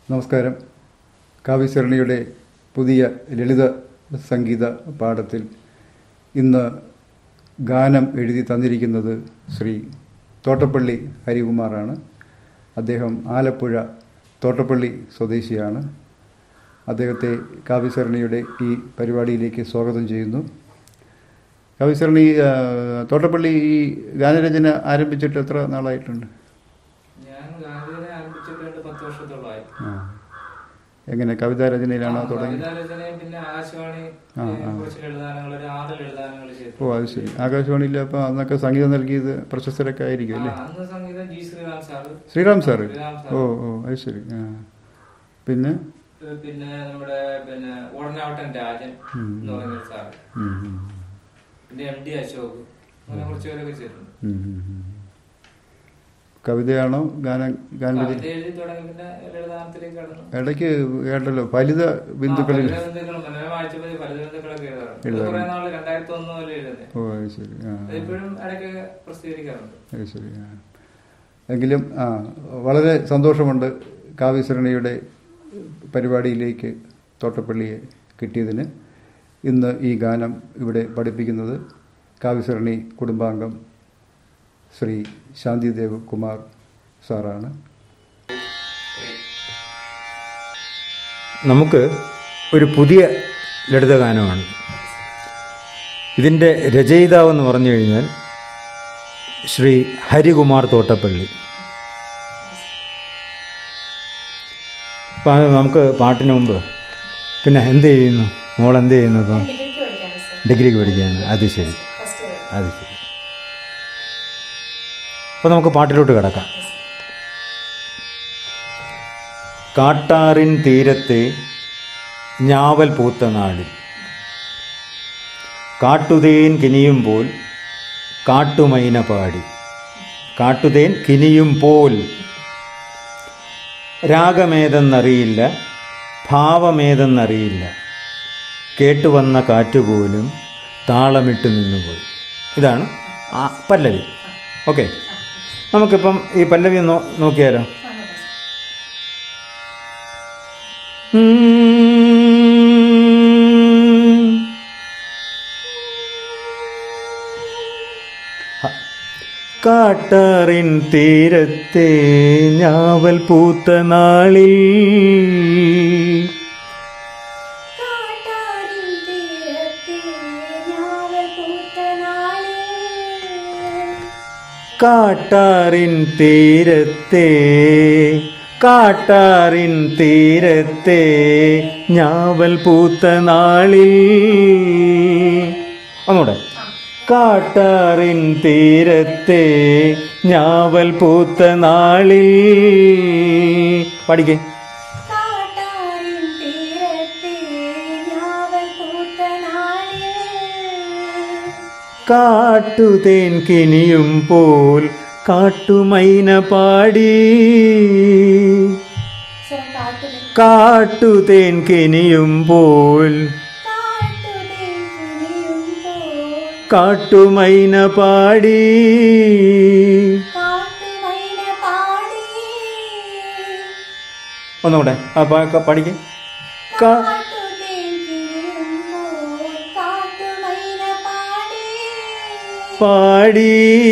നമസ്കാരം കാവ്യസരണിയുടെ പുതിയ ലളിത സംഗീത പാഠത്തിൽ ഇന്ന് ഗാനം എഴുതി തന്നിരിക്കുന്നത് ശ്രീ തോട്ടപ്പള്ളി ഹരികുമാറാണ് അദ്ദേഹം ആലപ്പുഴ തോട്ടപ്പള്ളി സ്വദേശിയാണ് അദ്ദേഹത്തെ കാവ്യസരണിയുടെ ഈ പരിപാടിയിലേക്ക് സ്വാഗതം ചെയ്യുന്നു കാവ്യസരണി ആ, തോട്ടപ്പള്ളി ഈ ഗാനരചന ആരംഭിച്ചിട്ട് എത്ര നാളായിട്ടുണ്ട് ഞാൻ ഗാന്ധിനെ ആരംഭിച്ചിട്ട് രണ്ട് പത്ത് വർഷത്തോളമായി ആ. എങ്ങനെ കവിതാ രചനയിലാണോ ആ, തുടങ്ങി കവിതാ രചനയും പിന്നെ ആകാശവാണി ആ, ഏ, ആ. കുറച്ച് എഴുതാനങ്ങൾ ഒരു ആറ് എഴുതാനങ്ങൾ ചെയ്തു ഓ അത് ശരി ആകാശവാണിയിൽ അപ്പോൾ അന്നൊക്കെ സംഗീതം നൽകിയത് പ്രശസ്തരൊക്കെ ആയിരിക്കും അല്ലേ ആ, അന്ന് സംഗീതം G Sreeram sir Sreeram sir Sreeram ഓ സാറ് ഓ അത് ശരി ആ പിന്നെ ഏ, പിന്നെ നമ്മുടെ പിന്നെ ഉടനാവട്ടൻ രാജൻ ഉം. എന്ന് പറയുന്ന ഒരു സാറ് ഉം, ഉം, പിന്നെ എം ഡി അശോക് അങ്ങനെ കുറച്ച് പേരൊക്കെ ചെയ്തിട്ടുണ്ട് ഉം, ഉം, ഉം. കവിതയാണോ ഗാന ഗാനരചന കവിത എഴുതി തുടങ്ങി പിന്നെ ലളിതാനത്തിലേക്ക് കടന്നു ഇടയ്ക്ക് കേട്ടല്ലോ ഫലിത ബിന്ദുക്കളിൽ ആ, ഫലിതബിന്ദുക്കളും മനോരമ ആഴ്ചപ്പതി ഫലിതബിന്ദുക്കളൊക്കെ എഴുതാറുണ്ട് എഴുതാറുണ്ട്. കുറെ നാള് രണ്ടായിരത്തി ഒന്ന് പോലെ എഴുതുന്നത് ഓ അത് ശരി ആ അതിപ്പോഴും ഇടയ്ക്ക് പ്രസിദ്ധീകരിക്കാറുണ്ട് അത് ശരി ആ എങ്കിലും ആ വളരെ സന്തോഷമുണ്ട് കാവ്യസരണിയുടെ പരിപാടിയിലേക്ക് തോട്ടപ്പള്ളിയെ കിട്ടിയതിന് ഇന്ന് ഈ ഗാനം ഇവിടെ പഠിപ്പിക്കുന്നത് കാവ്യസരണി കുടുംബാംഗം ശ്രീ ശാന്തിദേവ് കുമാർ സാറാണ് നമുക്ക് ഒരു പുതിയ ലളിതഗാനമാണ് ഇതിൻ്റെ രചയിതാവെന്ന് പറഞ്ഞു കഴിഞ്ഞാൽ ശ്രീ ഹരികുമാർ തോട്ടപ്പള്ളി അപ്പം നമുക്ക് പാട്ടിന് മുമ്പ് പിന്നെ എന്ത് ചെയ്യുന്നു മോൾ എന്ത് ചെയ്യുന്നു ഇപ്പം ഡിഗ്രിക്ക് പഠിക്കാണ് സർ ഡിഗ്രിക്ക് പഠിക്കുകയാണ് അത് ശരി ഫസ്റ്റ് ഇയർ അത് ശരി അപ്പോൾ നമുക്ക് പാട്ടിലോട്ട് കിടക്കാം കാട്ടാറിൻ തീരത്തെ ഞാവൽ പൂത്ത നാളിൽ കാട്ടുതേൻ കിനിയുമ്പോൾ കാട്ടുമൈന പാടി കാട്ടുതേൻ കിനിയുമ്പോൾ രാഗമേതെന്നറിയില്ല ഭാവമേതെന്നറിയില്ല കേട്ടുവന്ന കാറ്റുപോലും താളമിട്ട് നിന്നുപോയി ഇതാണ് ആ പല്ലവി ഓക്കെ നമുക്കിപ്പം ഈ പല്ലവി നോ നോക്കിയാലോ ഉം. ഹ. കാട്ടാറിൻ തീരത്തെ ഞാവൽ പൂത്ത നാളിൽ കാട്ടാറിൻ തീരത്തെ ഞാവൽ പൂത്ത നാളിൽ കാട്ടാറിൻ തീരത്തെ കാട്ടാറിൻ തീരത്തെ ഞാവൽ പൂത്ത നാളിൽ ഒന്നുകൂടെ കാട്ടാറിൻ തീരത്തെ ഞാവൽ പൂത്ത നാളിൽ പഠിക്കേ കാട്ടാറിൻ തീരത്തെ ഞാവൽ പൂത്ത നാളിൽ കാട്ടുതേൻ കിനിയും പോൽ കാട്ടുമൈന പാടി സർ കാട്ടുതേൻ കാട്ടുതേൻ കിനിയുമ്പോൾ കാട്ടുതേൻ കിനിയുമ്പോൾ കാട്ടുമൈന പാടി കാട്ടുമൈന പാടി ഒന്നുകൂടെ ആ പാ- പഠിക്ക് കാ കാട്ടുതേൻ കിനിയുമ്പോൾ കാട്ടുമൈന പാടി പാടി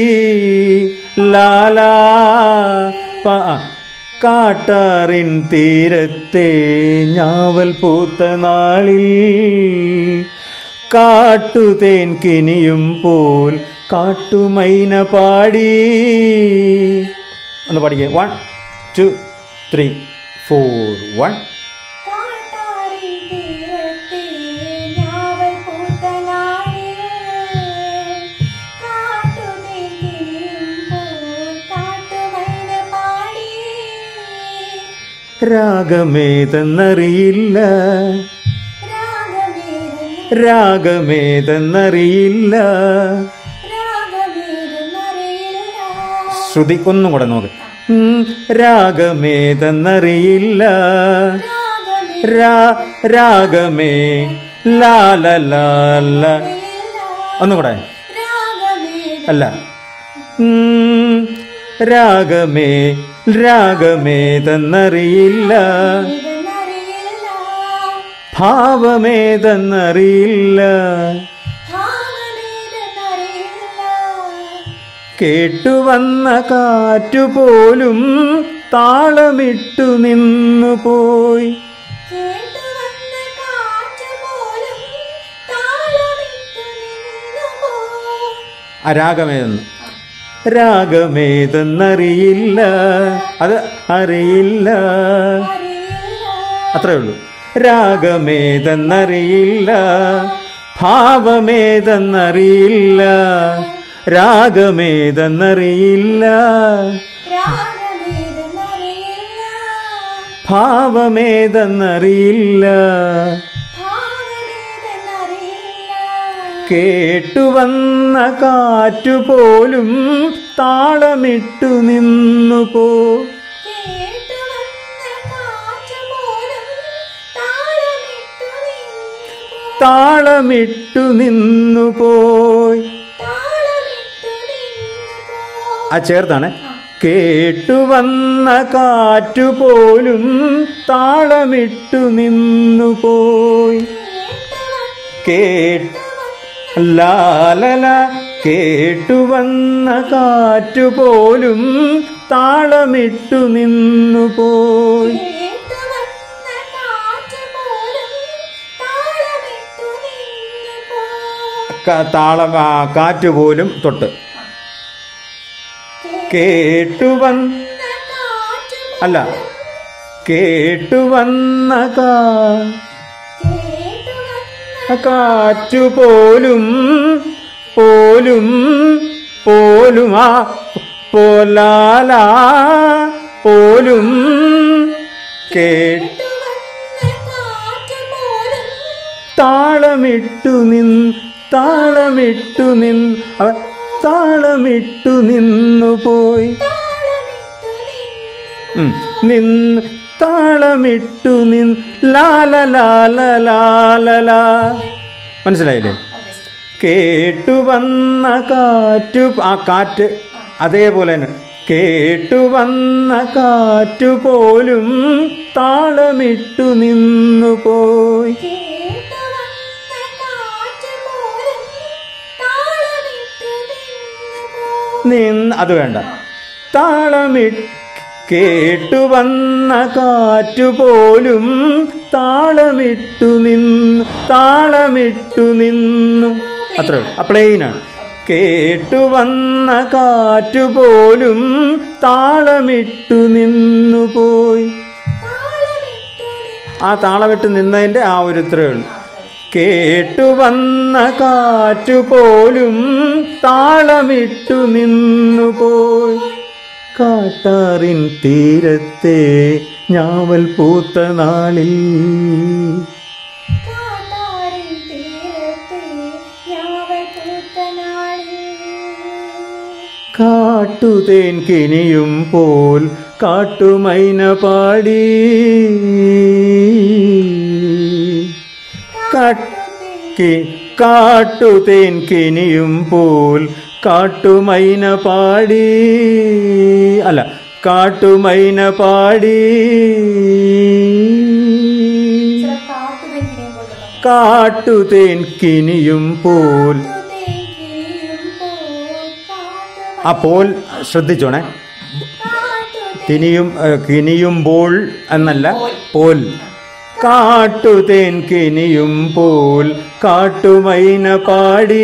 ലാലാ പാ ആ. കാട്ടാറിൻ തീരത്തെ ഞാവൽ പൂത്ത നാളിൽ കാട്ടുതേൻ കിനിയും പോൽ കാട്ടുമൈന പാടി ഒന്ന് പഠിക്കേ one two three four one കാട്ടാറിൻ തീരത്തെ ഞാവൽ പൂത്ത നാളിൽ കാട്ടുതേൻ കിനിയുമ്പോൾ കാട്ടുമൈന പാടി രാഗമേതെന്നറിയില്ല രാഗമേതെന്ന് രാഗമേതെന്നറിയില്ല രാഗമേതെന്നറിയില്ല ശ്രുതി ഒന്നും കൂടെ നോക്ക് ഉം, രാഗമേതെന്നറിയില്ല രാഗമേ രാ രാഗമേ ലാല ലാല ഒന്നും കൂടെ രാഗമേ അല്ല ഉം, രാഗമേ രാഗമേതെന്നറിയില്ല ഇതെന്നറിയില്ല ഭാവമേതെന്നറിയില്ല ഭാവമേതെന്നറിയില്ല കേട്ടുവന്ന കാറ്റുപോലും താളമിട്ടു നിന്നു പോയി കേട്ടു വന്ന കാറ്റ് പോലും താളമിട്ടു നിന്നു പോ ആ രാഗമേതെന്ന് രാഗമേതെന്നറിയില്ല അത് അറിയില്ല അറിയില്ല അത്രേ ഉള്ളൂ രാഗമേതെന്നറിയില്ല ഭാവമേതെന്നറിയില്ല രാഗമേതെന്നറിയില്ല രാഗമേതെന്നറിയില്ല ഭാവമേതെന്നറിയില്ല ഭാവമേതെന്നറിയില്ല കേട്ടുവന്ന കാറ്റുപോലും താളമിട്ടു നിന്നു പോ കേട്ടു വന്ന കാറ്റ് പോലും താളമിട്ടു നിന്നു പോ താളമിട്ടു നിന്നു പോയി താളമിട്ടു നിന്നു പോ ആ ചേർത്താണ് കേട്ടുവന്ന കാറ്റുപോലും താളമിട്ടു നിന്നു പോയി കേട്ട് ലാലല കേട്ടുവന്ന കാറ്റുപോലും താളമിട്ടു നിന്നു പോയി കേട്ടു വന്ന കാറ്റ് പോലും താളമിട്ടു നിന്നു പോ ക- താളം ആ, കാറ്റുപോലും തൊട്ട് കേട്ടുവന്ന കാറ്റ് അല്ല കേട്ടുവന്ന കാ കേട്ടു വന്ന കാറ്റുപോലും പോലും പോലും ആ പോലാല പോലും കേട്ട് കേട്ടു വന്ന കാറ്റ് പോലും താളമിട്ടു നിൻ താളമിട്ടു നിൻ അവ താളമിട്ടു നിന്നു പോയി താളമിട്ടു നിന്നു ഉം. നിൻ താളമിട്ടു നിൻ ലാല ലാല ലാല മനസ്സിലായില്ലേ കേട്ടുവന്ന കാറ്റു ആ കാറ്റ് അതേപോലെ തന്നെ കേട്ടുവന്ന കാറ്റു പോലും താളമിട്ടു നിന്നു പോയി കേട്ടു വന്ന കാറ്റ് പോലും താളമിട്ടു നിന്നു പോ നിന്ന് അത് വേണ്ട താളമി കേട്ടുവന്ന കാറ്റുപോലും താളമിട്ടു നിന്നു താളമിട്ടു നിന്നു അത്ര പ്ലെയിനാണ് കേട്ടുവന്ന കാറ്റുപോലും താളമിട്ടു നിന്നു പോയി താളമിട്ടു നിന്നു ആ താളമിട്ട് നിന്നതിൻ്റെ ആ ഒരു ഇത്രയേ ഉള്ളൂ കേട്ടുവന്ന കാറ്റുപോലും താളമിട്ടു നിന്നു പോയി കാട്ടാറിൻ തീരത്തെ ഞാവൽ പൂത്ത നാളിൽ കാട്ടാറിൻ തീരത്തെ ഞാവൽ പൂത്ത നാളിൽ കാട്ടുതേൻ കിനിയും പോൽ കാട്ടുമൈന പാടി കാട്ടി കാട്ടുതേൻ കിനിയും പോൽ കാട്ടുമൈന പാടി അല്ല കാട്ടുമൈന പാടി കാട്ടുതേൻ കിനിയും പോൽ ആ പോൽ ശ്രദ്ധിച്ചോണേ തിനിയും ഏ, കിനിയുമ്പോൾ എന്നല്ല പോൽ കാട്ടുതേൻ കിനിയും പോൽ കാട്ടുമൈന പാടി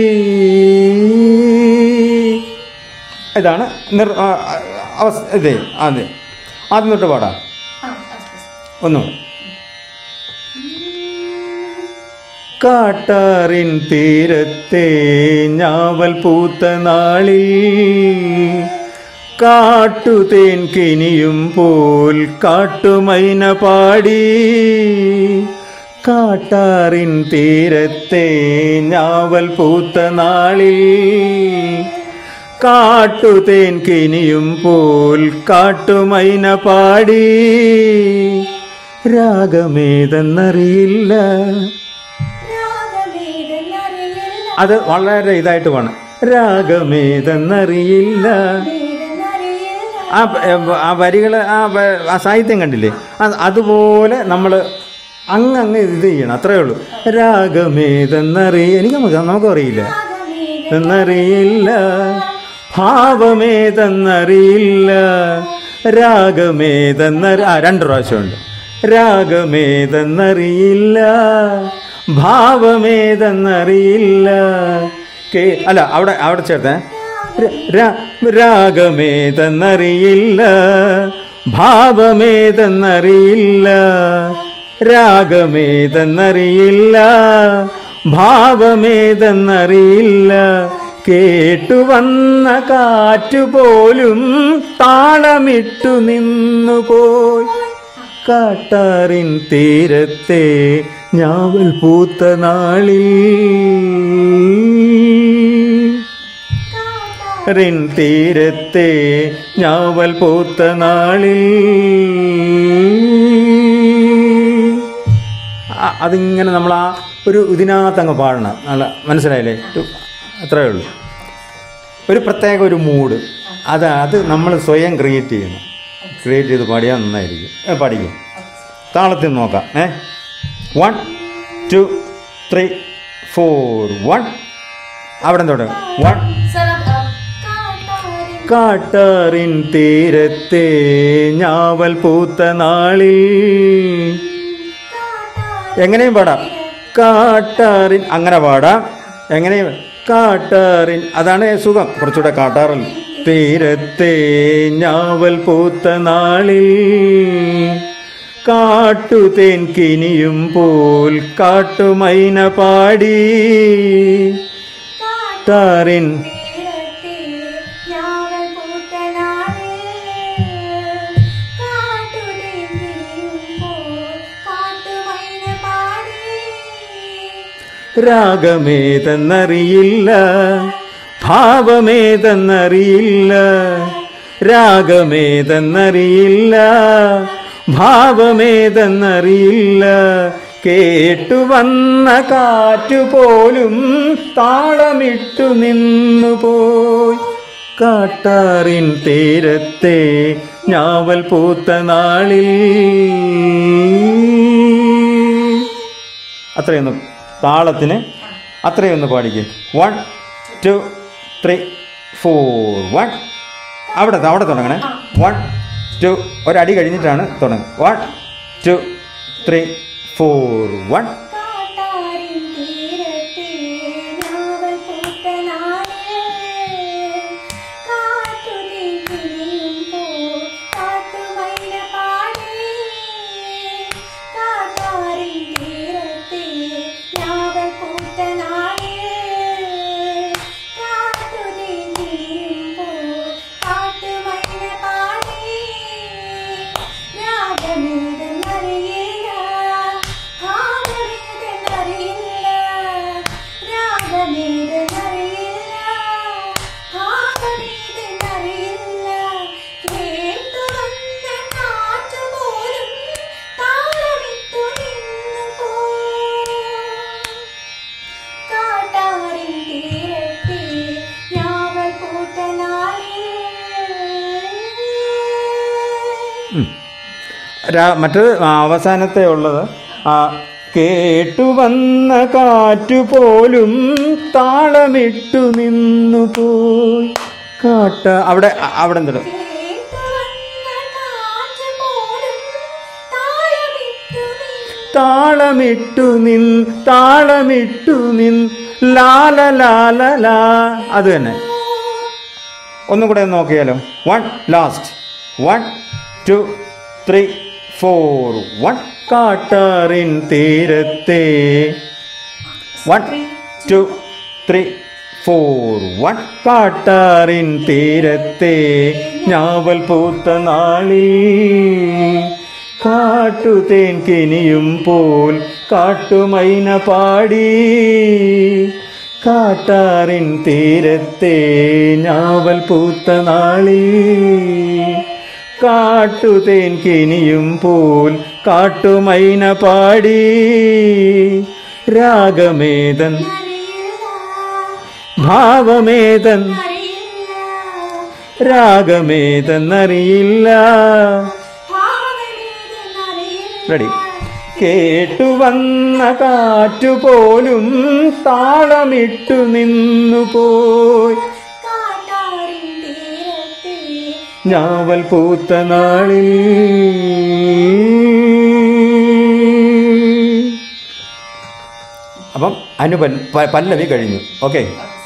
ഇതാണ് നിർ ആ, ആ, അവസ് ഇതേ അതെ ആദ്യം തൊട്ട് പാടാം ഒന്നുകൂടെ കാട്ടാറിൻ തീരത്തെ ഞാവൽ പൂത്ത നാളിൽ കാട്ടുതേൻ കിനിയും പോൽ കാട്ടുമൈന പാടി കാട്ടാറിൻ തീരത്തെ ഞാവൽ പൂത്ത നാളിൽ കാട്ടുതേൻ കിനിയും പോൽ കാട്ടുമൈന പാടി രാഗമേതെന്നറിയില്ല അത് വളരെ ഇതായിട്ട് വേണം രാഗമേതെന്നറിയില്ല ആ ആ വരികൾ ആ വ- ആ സാഹിത്യം കണ്ടില്ലേ അത് അതുപോലെ നമ്മൾ അങ്ങ് അങ്ങ് ഇത് ചെയ്യണം അത്രേ ഉള്ളൂ രാഗമേതെന്നറിയ എനിക്ക് നമുക്ക് നമുക്കും അറിയില്ല എന്നറിയില്ല ഭാവമേതെന്നറിയില്ല രാഗമേതെന്നറി ആ രണ്ട് പ്രാവശ്യമുണ്ട് രാഗമേതെന്നറിയില്ല ഭാവമേതെന്നറിയില്ല കേ അല്ല അവിടെ അവിടെ ചേർത്തേ ര- ര- രാഗമേതെന്നറിയില്ല ഭാവമേതെന്നറിയില്ല രാഗമേതെന്നറിയില്ല ഭാവമേതെന്നറിയില്ല കേട്ടുവന്ന കാറ്റുപോലും താളമിട്ടു നിന്നുപോയി കാട്ടാറിൻ തീരത്തെ ഞാവൽ പൂത്ത നാളിൽ റിൻ തീരത്തെ ഞാവൽ പൂത്ത നാളിൽ ആ, അതിങ്ങനെ നമ്മൾ ആ ഒരു ഇതിനകത്ത് അങ്ങ് പാടണം നല്ല മനസ്സിലായില്ലേ ഒരു അത്രയേ ഉള്ളൂ ഒരു പ്രത്യേക ഒരു മൂഡ് അത് അത് നമ്മൾ സ്വയം ക്രിയേറ്റ് ചെയ്യണം ക്രിയേറ്റ് ചെയ്ത് പാടിയാൽ നന്നായിരിക്കും ഏ, പാടിക്കും താളത്തിൽ നോക്കാം ഏ one two three four one അവിടെ തുടങ്ങും വൺ സർ കാട്ടാറിൻ കാട്ടാറിൻ തീരത്തെ ഞാവൽ പൂത്ത നാളിൽ എങ്ങനെയും പാടാം കാട്ടാറിൻ അങ്ങനെ പാടാം എങ്ങനെയും കാട്ടാറിൻ അതാണ് സുഖം കുറച്ചുകൂടെ കാട്ടാറിൽ തീരത്തെ ഞാവൽ പൂത്ത നാളിൽ കാട്ടുതേൻ കിനിയും പോൽ കാട്ടുമൈന പാടി കാട്ടാറിൻ തീരത്തെ ഞാവൽ പൂത്ത നാളിൽ കാട്ടുതേനിയുമ്പോൾ കാട്ടുമൈന പാടി രാഗമേതെന്നറിയില്ല ഭാവമേതെന്നറിയില്ല രാഗമേതെന്നറിയില്ല ഭാവമേതെന്നറിയില്ല കേട്ടുവന്ന കാറ്റുപോലും താളമിട്ടു നിന്നുപോയി കാട്ടാറിൻ തീരത്തെ ഞാവൽ പൂത്ത നാളിൽ അത്രയൊന്ന് താളത്തിന് അത്രയൊന്ന് പാടിക്കും one two three four one അവിടെ അവിടെ തുടങ്ങണേ വൺ ടു ഒരടി കഴിഞ്ഞിട്ടാണ് തുടങ്ങുക one two three four one കാട്ടാറിൻ തീരത്തെ ഞാവൽ പൂത്ത നാളിൽ കാട്ടുതേനിയുമ്പോൾ കാട്ടുമൈന പാടി കാട്ടാറിൻ തീരത്തെ ഞാവൽ പൂത്ത നാളിൽ കാട്ടുതേനിയുമ്പോൾ കാട്ടുമൈന പാടി രാഗമേതെന്നറിയില്ല ഭാവമേതെന്നറിയില്ല രാഗമേതെന്നറിയില്ല ഭാവമേതെന്നറിയില്ല കേട്ടു വന്ന കാറ്റ് പോലും താളമിട്ടു നിന്നു കാട്ടാറിൻ തീരത്തെ ഞാവൽ പൂത്ത നാളിൽ രാ മറ്റത് അവസാനത്തെ ഉള്ളത് ആ കേട്ടുവന്ന കാറ്റുപോലും താളമിട്ടു നിന്നുപോയി കാട്ട അവിടെ അവിടെ എന്തിടും കേട്ടുവന്ന കാറ്റ് പോലും താളമിട്ടു നിന്നു താളമിട്ടു നിൻ താളമിട്ടു നിൻ ലാല ലാല ലാ അത് തന്നെ ഒന്നും കൂടെ ഒന്ന് നോക്കിയാലോ one last one two three four one കാട്ടാറിൻ തീരത്തെ one two three four one കാട്ടാറിൻ തീരത്തെ ഞാവൽ പൂത്ത നാളിൽ കാട്ടുതേൻ കിനിയും പോൽ കാട്ടുമൈന പാടി കാട്ടാറിൻ തീരത്തെ ഞാവൽ പൂത്ത നാളിൽ കാട്ടുതേൻ കിനിയും പോൽ കാട്ടുമൈന പാടി രാഗമേതൻ ഭാവമേതൻ രാഗമേതെന്നറിയില്ല ഭാവമേതെന്നറിയില്ല. റെഡി കേട്ടു വന്ന കാറ്റുപോലും താളമിട്ടു നിന്നു പോയി കാട്ടാറിൻ തീരത്തെ ഞാവൽ പൂത്ത നാളിൽ അപ്പം അനുപൻ പ- പല്ലവി കഴിഞ്ഞു ഓക്കെ